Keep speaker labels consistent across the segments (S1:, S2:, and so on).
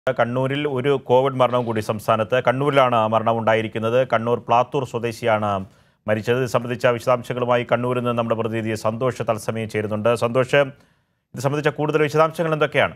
S1: കണ്ണൂരിൽ ഒരു കോവിഡ് മരണം കൂടി സംസ്ഥാനത്ത് കണ്ണൂരിലാണ് ആ മരണം ഉണ്ടായിരിക്കുന്നത് കണ്ണൂർ പ്ലാത്തൂർ സ്വദേശിയാണ് മരിച്ചത് ഇത് സംബന്ധിച്ച വിശദാംശങ്ങളുമായി കണ്ണൂരിൽ നിന്ന് നമ്മുടെ പ്രതിനിധി സന്തോഷ് തത്സമയം ചേരുന്നുണ്ട് സന്തോഷ് ഇത് സംബന്ധിച്ച കൂടുതൽ വിശദാംശങ്ങൾ എന്തൊക്കെയാണ്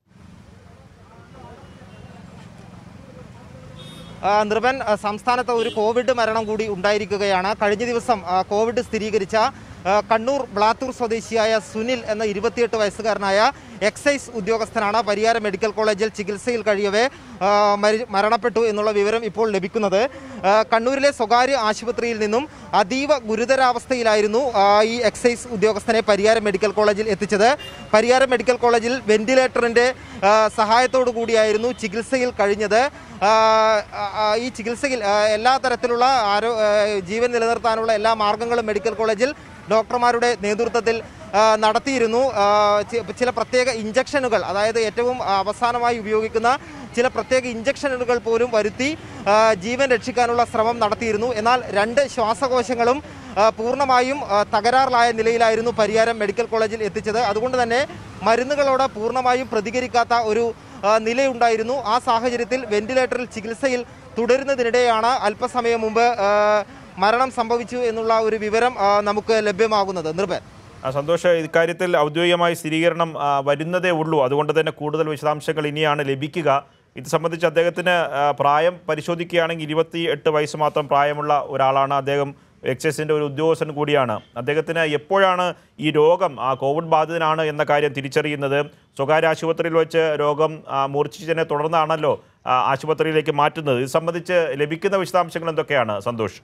S2: ആ, നിർവൻ ആ, സംസ്ഥാനത്ത് ഒരു കോവിഡ് മരണം കൂടി ഉണ്ടായിരിക്കുകയാണ് കഴിഞ്ഞ ദിവസം ആ, കോവിഡ് സ്ഥിരീകരിച്ച ആ, കണ്ണൂർ ബ്ലാത്തൂർ സ്വദേശിയായ സുനിൽ എന്ന ഇരുപത്തിയെട്ട് വയസ്സുകാരനായ എക്സൈസ് ഉദ്യോഗസ്ഥനാണ് പരിയാരം മെഡിക്കൽ കോളേജിൽ ചികിത്സയിൽ കഴിയവേ ആ, മരി- മരണപ്പെട്ടു എന്നുള്ള വിവരം ഇപ്പോൾ ലഭിക്കുന്നത് ആ, കണ്ണൂരിലെ സ്വകാര്യ ആശുപത്രിയിൽ നിന്നും അതീവ ഗുരുതരാവസ്ഥയിലായിരുന്നു ആ, ഈ എക്സൈസ് ഉദ്യോഗസ്ഥനെ പരിയാരം മെഡിക്കൽ കോളേജിൽ എത്തിച്ചത് പരിയാരം മെഡിക്കൽ കോളേജിൽ വെന്റിലേറ്ററിന്റെ ആ, സഹായത്തോടു കൂടിയായിരുന്നു ചികിത്സയിൽ കഴിഞ്ഞത് ആ, ആ, ഈ ചികിത്സയിൽ ആ, എല്ലാ തരത്തിലുള്ള ആരോ ആ, ജീവൻ നിലനിർത്താനുള്ള എല്ലാ മാർഗങ്ങളും മെഡിക്കൽ കോളേജിൽ ഡോക്ടർമാരുടെ നേതൃത്വത്തിൽ ആ, നടത്തിയിരുന്നു ആ, ചി- ചില പ്രത്യേക ഇഞ്ചക്ഷനുകൾ അതായത് ഏറ്റവും അവസാനമായി ഉപയോഗിക്കുന്ന ചില പ്രത്യേക ഇഞ്ചക്ഷനുകൾ പോലും വരുത്തി ആ, ജീവൻ രക്ഷിക്കാനുള്ള ശ്രമം നടത്തിയിരുന്നു എന്നാൽ രണ്ട് ശ്വാസകോശങ്ങളും ആ, പൂർണ്ണമായും ആ, തകരാറിലായ നിലയിലായിരുന്നു പരിയാരം മെഡിക്കൽ കോളേജിൽ എത്തിച്ചത് അതുകൊണ്ട് തന്നെ മരുന്നുകളോട് പൂർണ്ണമായും പ്രതികരിക്കാത്ത ഒരു ആ, നിലയുണ്ടായിരുന്നു ആ സാഹചര്യത്തിൽ വെന്റിലേറ്ററിൽ ചികിത്സയിൽ തുടരുന്നതിനിടെയാണ് അല്പസമയം മുമ്പ് ആ, മരണം സംഭവിച്ചു എന്നുള്ള ഒരു വിവരം ആ, നമുക്ക് ലഭ്യമാകുന്നത് നിർഭൻ
S1: ആ, സന്തോഷ് ഇക്കാര്യത്തിൽ ഔദ്യോഗികമായി സ്ഥിരീകരണം ആ, വരുന്നതേ ഉള്ളൂ അതുകൊണ്ട് തന്നെ കൂടുതൽ വിശദാംശങ്ങൾ ഇനിയാണ് ലഭിക്കുക ഇത് സംബന്ധിച്ച് അദ്ദേഹത്തിന് ആ, പ്രായം പരിശോധിക്കുകയാണെങ്കിൽ ഇരുപത്തി എട്ട് വയസ്സ് മാത്രം പ്രായമുള്ള ഒരാളാണ് അദ്ദേഹം എക്സൈസിൻ്റെ ഒരു ഉദ്യോഗസ്ഥൻ കൂടിയാണ് അദ്ദേഹത്തിന് എപ്പോഴാണ് ഈ രോഗം ആ കോവിഡ് ബാധിതനാണ് എന്ന കാര്യം തിരിച്ചറിയുന്നത് സ്വകാര്യ ആശുപത്രിയിൽ വെച്ച് രോഗം ആ, മൂർച്ഛിച്ചതിനെ തുടർന്നാണല്ലോ ആ, ആശുപത്രിയിലേക്ക് മാറ്റുന്നത് ഇത് സംബന്ധിച്ച് ലഭിക്കുന്ന വിശദാംശങ്ങൾ എന്തൊക്കെയാണ് സന്തോഷ്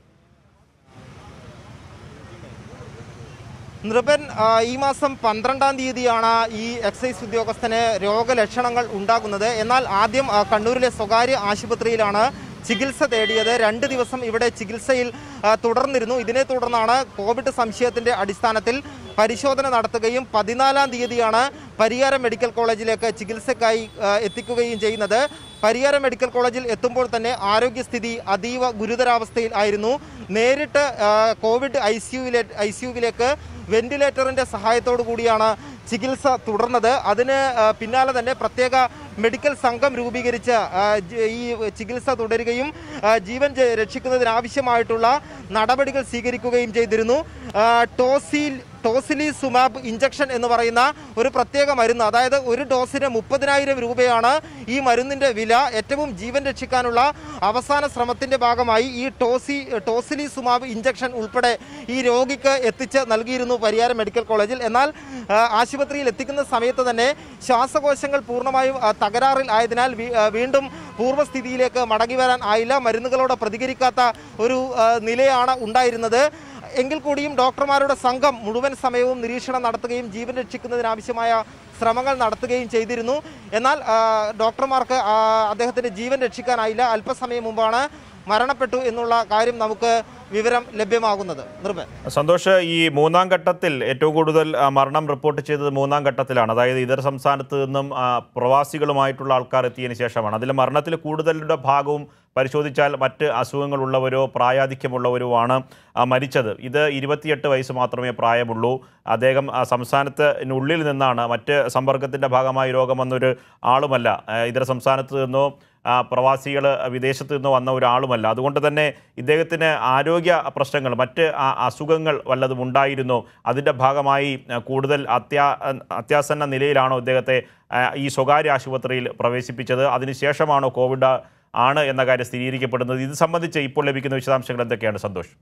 S2: നൃപൻ ആ, ഈ മാസം പന്ത്രണ്ടാം തീയതിയാണ് ഈ എക്സൈസ് ഉദ്യോഗസ്ഥന് രോഗലക്ഷണങ്ങൾ ഉണ്ടാകുന്നത് എന്നാൽ ആദ്യം ആ, കണ്ണൂരിലെ സ്വകാര്യ ആശുപത്രിയിലാണ് ചികിത്സ തേടിയത് രണ്ട് ദിവസം ഇവിടെ ചികിത്സയിൽ ആ, തുടർന്നിരുന്നു ഇതിനെ തുടർന്നാണ് കോവിഡ് സംശയത്തിന്റെ അടിസ്ഥാനത്തിൽ പരിശോധന നടത്തുകയും പതിനാലാം തീയതിയാണ് പരിയാരം മെഡിക്കൽ കോളേജിലേക്ക് ചികിത്സക്കായി ആ, എത്തിക്കുകയും ചെയ്യുന്നത് പരിയാരം മെഡിക്കൽ കോളേജിൽ എത്തുമ്പോൾ തന്നെ ആരോഗ്യസ്ഥിതി അതീവ ഗുരുതരാവസ്ഥയിൽ ആയിരുന്നു നേരിട്ട് ആ, കോവിഡ് ഐ സിയുവിലെ ഐ സിയുവിലേക്ക് വെന്റിലേറ്ററിന്റെ സഹായത്തോടു കൂടിയാണ് ചികിത്സ തുടർന്നത് അതിന് ആ, പിന്നാലെ തന്നെ പ്രത്യേക മെഡിക്കൽ സംഘം രൂപീകരിച്ച് ആ, ജ- ഈ ചികിത്സ തുടരുകയും ആ, ജീവൻ ജ- രക്ഷിക്കുന്നതിനാവശ്യമായിട്ടുള്ള നടപടികൾ സ്വീകരിക്കുകയും ചെയ്തിരുന്നു ആ, ടോസിൽ ടോസിലി സുമാബ് ഇഞ്ചക്ഷൻ എന്ന് പറയുന്ന ഒരു പ്രത്യേക മരുന്ന് അതായത് ഒരു ഡോസിന് മുപ്പതിനായിരം രൂപയാണ് ഈ മരുന്നിന്റെ വില ഏറ്റവും ജീവൻ രക്ഷിക്കാനുള്ള അവസാന ശ്രമത്തിന്റെ ഭാഗമായി ഈ ടോസി ടോസിലി സുമാബ് ഇഞ്ചക്ഷൻ ഉൾപ്പെടെ ഈ രോഗിക്ക് എത്തിച്ച് നൽകിയിരുന്നു പരിയാരം മെഡിക്കൽ കോളേജിൽ എന്നാൽ ആ, ആശുപത്രിയിൽ എത്തിക്കുന്ന സമയത്ത് തന്നെ ശ്വാസകോശങ്ങൾ പൂർണ്ണമായും ആ, തകരാറിൽ ആയതിനാൽ വീ- ആ, വീണ്ടും പൂർവ്വസ്ഥിതിയിലേക്ക് മടങ്ങി വരാൻ ആയില്ല മരുന്നുകളോട് പ്രതികരിക്കാത്ത ഒരു ആ, നിലയാണ് ഉണ്ടായിരുന്നത് എങ്കിൽ കൂടിയും ഡോക്ടർമാരുടെ സംഘം മുഴുവൻ സമയവും നിരീക്ഷണം നടത്തുകയും ജീവൻ രക്ഷിക്കുന്നതിനാവശ്യമായ ശ്രമങ്ങൾ നടത്തുകയും ചെയ്തിരുന്നു എന്നാൽ ആ, ഡോക്ടർമാർക്ക് ആ, അദ്ദേഹത്തിന്റെ ജീവൻ രക്ഷിക്കാനായില്ല അല്പസമയം മുമ്പാണ് മരണപ്പെട്ടു എന്നുള്ള കാര്യം നമുക്ക് വിവരം ലഭ്യമാകുന്നത് നിർഭൻ
S1: സന്തോഷ് ഈ മൂന്നാം ഘട്ടത്തിൽ ഏറ്റവും കൂടുതൽ ആ, മരണം റിപ്പോർട്ട് ചെയ്തത് മൂന്നാം ഘട്ടത്തിലാണ് അതായത് ഇതര സംസ്ഥാനത്ത് നിന്നും ആ, പ്രവാസികളുമായിട്ടുള്ള ആൾക്കാർ എത്തിയതിനു ശേഷമാണ് അതിൽ മരണത്തിൽ കൂടുതലുള്ള ഭാഗവും പരിശോധിച്ചാൽ മറ്റ് അസുഖങ്ങളുള്ളവരോ പ്രായാധിക്യമുള്ളവരോ ആണ് ആ, മരിച്ചത് ഇത് ഇരുപത്തിയെട്ട് വയസ്സ് മാത്രമേ പ്രായമുള്ളൂ അദ്ദേഹം ആ, സംസ്ഥാനത്തിനുള്ളിൽ നിന്നാണ് മറ്റ് സമ്പർക്കത്തിൻ്റെ ഭാഗമായി രോഗം വന്നൊരു ആളുമല്ല ആ, ഇതര സംസ്ഥാനത്ത് നിന്നോ പ്രവാസികൾ വിദേശത്ത് നിന്ന് വന്ന ഒരാളുമല്ല അതുകൊണ്ട് തന്നെ ഇദ്ദേഹത്തിന് ആരോഗ്യ പ്രശ്നങ്ങൾ മറ്റ് ആ- അസുഖങ്ങൾ വല്ലതും ഉണ്ടായിരുന്നോ അതിൻ്റെ ഭാഗമായി ആ, കൂടുതൽ അത്യാ അത്യാസന്ന നിലയിലാണോ ഇദ്ദേഹത്തെ ആ, ഈ സ്വകാര്യ ആശുപത്രിയിൽ പ്രവേശിപ്പിച്ചത് അതിനുശേഷമാണോ കോവിഡ് ആണ് എന്ന കാര്യം സ്ഥിരീകരിക്കപ്പെടുന്നത് ഇത് സംബന്ധിച്ച് ഇപ്പോൾ ലഭിക്കുന്ന വിശദാംശങ്ങൾ എന്തൊക്കെയാണ് സന്തോഷ്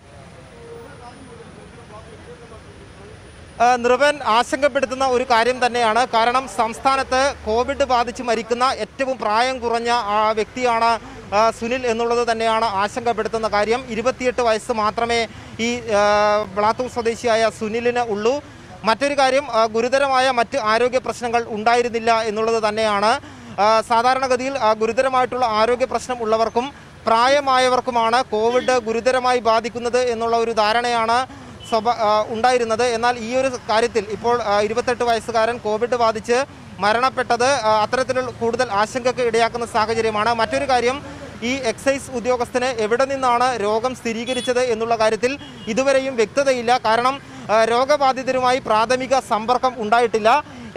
S2: ആ, നിർവൻ ആശങ്കപ്പെടുത്തുന്ന ഒരു കാര്യം തന്നെയാണ് കാരണം സംസ്ഥാനത്ത് കോവിഡ് ബാധിച്ച് മരിക്കുന്ന ഏറ്റവും പ്രായം കുറഞ്ഞ ആ, വ്യക്തിയാണ് ആ, സുനിൽ എന്നുള്ളത് തന്നെയാണ് ആശങ്കപ്പെടുത്തുന്ന കാര്യം ഇരുപത്തിയെട്ട് വയസ്സ് മാത്രമേ ഈ ആ, ബ്ലാത്തൂർ സ്വദേശിയായ സുനിലിന് ഉള്ളൂ മറ്റൊരു കാര്യം ആ, ഗുരുതരമായ മറ്റ് ആരോഗ്യ പ്രശ്നങ്ങൾ ഉണ്ടായിരുന്നില്ല എന്നുള്ളത് തന്നെയാണ് ആ, സാധാരണഗതിയിൽ ആ, ഗുരുതരമായിട്ടുള്ള ആരോഗ്യ പ്രശ്നം ഉള്ളവർക്കും പ്രായമായവർക്കുമാണ് കോവിഡ് ഗുരുതരമായി ബാധിക്കുന്നത് എന്നുള്ള ഒരു ധാരണയാണ് സ്വഭ ആ, ഉണ്ടായിരുന്നത് എന്നാൽ ഈ ഒരു കാര്യത്തിൽ ഇപ്പോൾ ആ, ഇരുപത്തെട്ട് വയസ്സുകാരൻ കോവിഡ് ബാധിച്ച് മരണപ്പെട്ടത് ആ, അത്തരത്തിലുള്ള കൂടുതൽ ആശങ്കയ്ക്ക് ഇടയാക്കുന്ന സാഹചര്യമാണ് മറ്റൊരു കാര്യം ഈ എക്സൈസ് ഉദ്യോഗസ്ഥന് എവിടെ നിന്നാണ് രോഗം സ്ഥിരീകരിച്ചത് എന്നുള്ള കാര്യത്തിൽ ഇതുവരെയും വ്യക്തതയില്ല കാരണം ആ, രോഗബാധിതരുമായി പ്രാഥമിക സമ്പർക്കം ഉണ്ടായിട്ടില്ല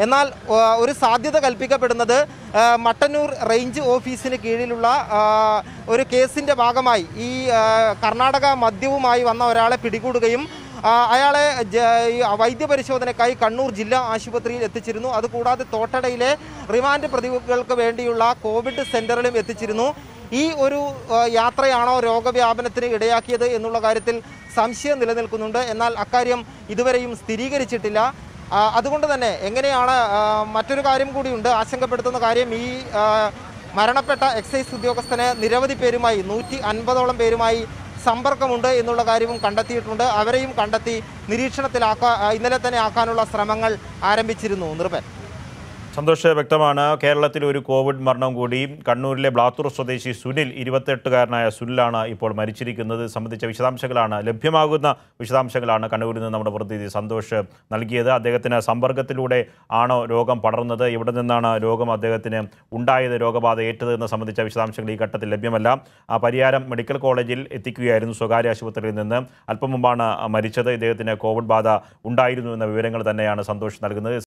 S2: എന്നാൽ ആ, ഒരു സാധ്യത കൽപ്പിക്കപ്പെടുന്നത് ആ, മട്ടന്നൂർ റേഞ്ച് ഓഫീസിന് കീഴിലുള്ള ആ, ഒരു കേസിൻ്റെ ഭാഗമായി ഈ ആ, കർണാടക മദ്യവുമായി വന്ന ഒരാളെ പിടികൂടുകയും ആ, അയാളെ ജ- ഈ വൈദ്യപരിശോധനയ്ക്കായി കണ്ണൂർ ജില്ലാ ആശുപത്രിയിൽ എത്തിച്ചിരുന്നു അതുകൂടാതെ തോട്ടടയിലെ റിമാൻഡ് പ്രതികൾക്ക് വേണ്ടിയുള്ള കോവിഡ് സെന്ററിലും എത്തിച്ചിരുന്നു ഈ ഒരു ആ, യാത്രയാണോ രോഗവ്യാപനത്തിന് ഇടയാക്കിയത് എന്നുള്ള കാര്യത്തിൽ സംശയം നിലനിൽക്കുന്നുണ്ട് എന്നാൽ അക്കാര്യം ഇതുവരെയും സ്ഥിരീകരിച്ചിട്ടില്ല ആ, അതുകൊണ്ട് തന്നെ എങ്ങനെയാണ് ആ, മറ്റൊരു കാര്യം കൂടിയുണ്ട് ആശങ്കപ്പെടുത്തുന്ന കാര്യം ഈ ആ, മരണപ്പെട്ട എക്സൈസ് ഉദ്യോഗസ്ഥന് നിരവധി പേരുമായി നൂറ്റി അൻപതോളം പേരുമായി സമ്പർക്കമുണ്ട് എന്നുള്ള കാര്യവും കണ്ടെത്തിയിട്ടുണ്ട് അവരെയും കണ്ടെത്തി നിരീക്ഷണത്തിലാക്കാ ഇന്നലെ തന്നെ ആക്കാനുള്ള ശ്രമങ്ങൾ ആരംഭിച്ചിരുന്നു നിർഭൻ
S1: സന്തോഷ് വ്യക്തമാണ് കേരളത്തിൽ ഒരു കോവിഡ് മരണം കൂടി കണ്ണൂരിലെ ബ്ലാത്തൂർ സ്വദേശി സുനിൽ ഇരുപത്തെട്ടുകാരനായ സുനിലാണ് ഇപ്പോൾ മരിച്ചിരിക്കുന്നത് ഇത് സംബന്ധിച്ച വിശദാംശങ്ങളാണ് ലഭ്യമാകുന്ന വിശദാംശങ്ങളാണ് കണ്ണൂരിൽ നിന്ന് നമ്മുടെ പ്രതിനിധി സന്തോഷ് നൽകിയത് അദ്ദേഹത്തിന് സമ്പർക്കത്തിലൂടെ ആണോ രോഗം പടർന്നത് ഇവിടെ നിന്നാണ് രോഗം അദ്ദേഹത്തിന് ഉണ്ടായത് രോഗബാധ ഏറ്റത് എന്ന് സംബന്ധിച്ച വിശദാംശങ്ങൾ ഈ ഘട്ടത്തിൽ ലഭ്യമല്ല ആ പരിയാരം മെഡിക്കൽ കോളേജിൽ എത്തിക്കുകയായിരുന്നു സ്വകാര്യ ആശുപത്രിയിൽ നിന്ന് അല്പം മുമ്പാണ് മരിച്ചത് ഇദ്ദേഹത്തിന് കോവിഡ് ബാധ ഉണ്ടായിരുന്നു എന്ന വിവരങ്ങൾ തന്നെയാണ് സന്തോഷ് നൽകുന്നത്